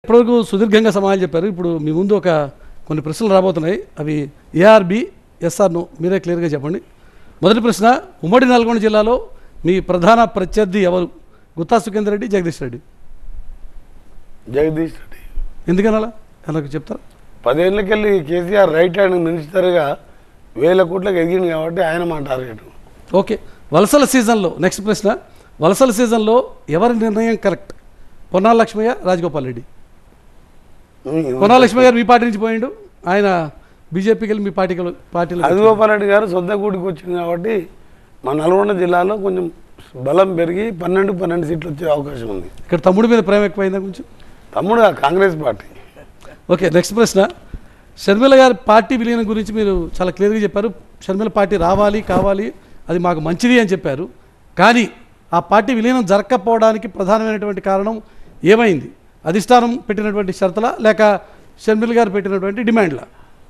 ఇప్పటివరకు సుదీర్ఘంగా సమాధానం చెప్పారు ఇప్పుడు మీ ముందు ఒక కొన్ని ప్రశ్నలు రాబోతున్నాయి అవి ఏఆర్బి ఎస్ఆర్ను మీరే క్లియర్గా చెప్పండి మొదటి ప్రశ్న ఉమ్మడి నల్గొండ జిల్లాలో మీ ప్రధాన ప్రత్యర్థి ఎవరు గుత్తా సుఖేందర్ రెడ్డి జగదీష్ రెడ్డి జగదీష్ రెడ్డి ఎందుకనాలా నాకు చెప్తారా పదేళ్ళకెళ్ళి కేసీఆర్ రైట్ హ్యాండ్ మినిస్టర్గా వేల కోట్లకు ఎదిగింది కాబట్టి ఆయన మా టార్గెట్ ఓకే వలసల సీజన్లో నెక్స్ట్ ప్రశ్న వలసల సీజన్లో ఎవరి నిర్ణయం కరెక్ట్ పొన్నాల లక్ష్మయ్య రాజగోపాల్ రెడ్డి పొన్నాల లక్ష్మయ్య గారు మీ పార్టీ నుంచి పోయిండు ఆయన బీజేపీకి వెళ్ళి మీ పార్టీకి పార్టీలో రాజగోపాల్ రెడ్డి గారు సొంత గూడికి వచ్చింది కాబట్టి మా నల్గొండ జిల్లాలో కొంచెం బలం పెరిగి పన్నెండు పన్నెండు సీట్లు వచ్చే అవకాశం ఉంది ఇక్కడ తమ్ముడి మీద ప్రేమ ఎక్కువైందా కొంచెం తమ్ముడు ఆ కాంగ్రెస్ పార్టీ ఓకే నెక్స్ట్ ప్రశ్న షర్మిల గారి పార్టీ విలీనం గురించి మీరు చాలా క్లియర్గా చెప్పారు షర్మిల పార్టీ రావాలి కావాలి అది మాకు మంచిది అని చెప్పారు కానీ ఆ పార్టీ విలీనం జరగకపోవడానికి ప్రధానమైనటువంటి కారణం ఏమైంది అధిష్టానం పెట్టినటువంటి షరతులా లేక షర్మిల గారు పెట్టినటువంటి డిమాండ్లా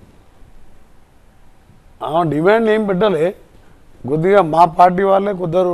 ఆ డిమాండ్ ఏం పెట్టలే కొద్దిగా మా పార్టీ వాళ్ళే కొందరు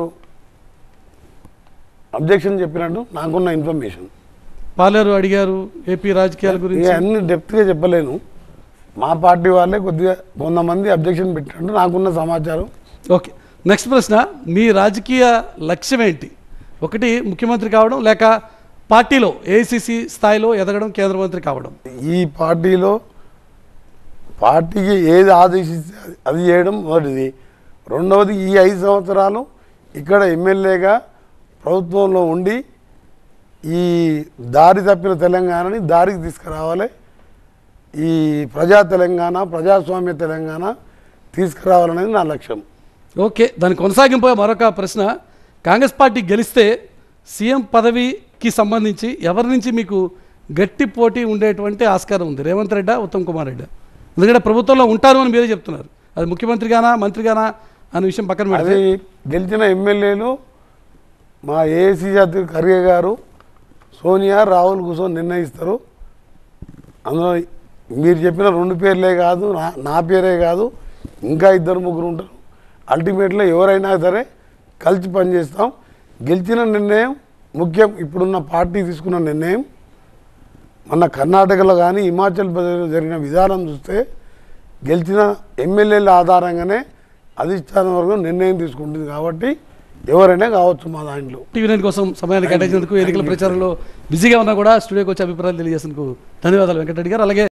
అబ్జెక్షన్ చెప్పినట్టు నాకున్న ఇన్ఫర్మేషన్ పాలేరు అడిగారు ఏపీ రాజకీయాల ఇక గురించి అన్ని డెప్త్గా చెప్పలేను మా పార్టీ వాళ్ళే కొద్దిగా కొంతమంది అబ్జెక్షన్ పెట్టినట్టు నాకున్న సమాచారం ఓకే నెక్స్ట్ ప్రశ్న మీ రాజకీయ లక్ష్యం ఏంటి ఒకటి ముఖ్యమంత్రి కావడం లేక పార్టీలో ఏఐసిసి స్థాయిలో ఎదగడం కేంద్ర మంత్రి కావడం ఈ పార్టీలో పార్టీకి ఏది ఆదేశిస్తే అది- అది చేయడం మొదటిది రెండవది ఈ ఐదు సంవత్సరాలు ఇక్కడ ఎమ్మెల్యేగా ప్రభుత్వంలో ఉండి ఈ దారి తప్పిన తెలంగాణని దారికి తీసుకురావాలి ఈ ప్రజా తెలంగాణ ప్రజాస్వామ్య తెలంగాణ తీసుకురావాలనేది నా లక్ష్యం ఓకే దాని కొనసాగింపు మరొక ప్రశ్న కాంగ్రెస్ పార్టీ గెలిస్తే సీఎం పదవికి సంబంధించి ఎవరి నుంచి మీకు గట్టి పోటీ ఉండేటువంటి ఆస్కారం ఉంది రేవంత్ రెడ్డా ఉత్తమ్ కుమార్ రెడ్డా ఎందుకంటే ప్రభుత్వంలో ఉంటారు అని మీరే చెప్తున్నారు అది ముఖ్యమంత్రిగానా మంత్రిగానా అనే విషయం పక్కన పెడితే అది గెలిచిన ఎమ్మెల్యేలు మా ఏసీ జాతి ఖర్గే గారు సోనియా రాహుల్ కూర్చొని నిర్ణయిస్తారు అందులో మీరు చెప్పిన రెండు పేర్లే కాదు నా నా పేరే కాదు ఇంకా ఇద్దరు ముగ్గురు ఉంటారు అల్టిమేట్లో ఎవరైనా సరే కలిసి పనిచేస్తాం గెలిచిన నిర్ణయం ముఖ్యం ఇప్పుడున్న పార్టీ తీసుకున్న నిర్ణయం మన కర్ణాటకలో కానీ హిమాచల్ ప్రదేశ్లో జరిగిన విధానం చూస్తే గెలిచిన ఎమ్మెల్యేల ఆధారంగానే అధిష్టానం వర్గం నిర్ణయం తీసుకుంటుంది కాబట్టి ఎవరైనా కావచ్చు మా దాంట్లో టీవీ నైన్ కోసం సమయాన్ని కేటాయించినందుకు ఎన్నికల ప్రచారంలో బిజీగా ఉన్నా కూడా స్టూడియోకి వచ్చి అభిప్రాయాలు తెలియజేసినందుకు ధన్యవాదాలు వెంకటరెడ్డి గారు అలాగే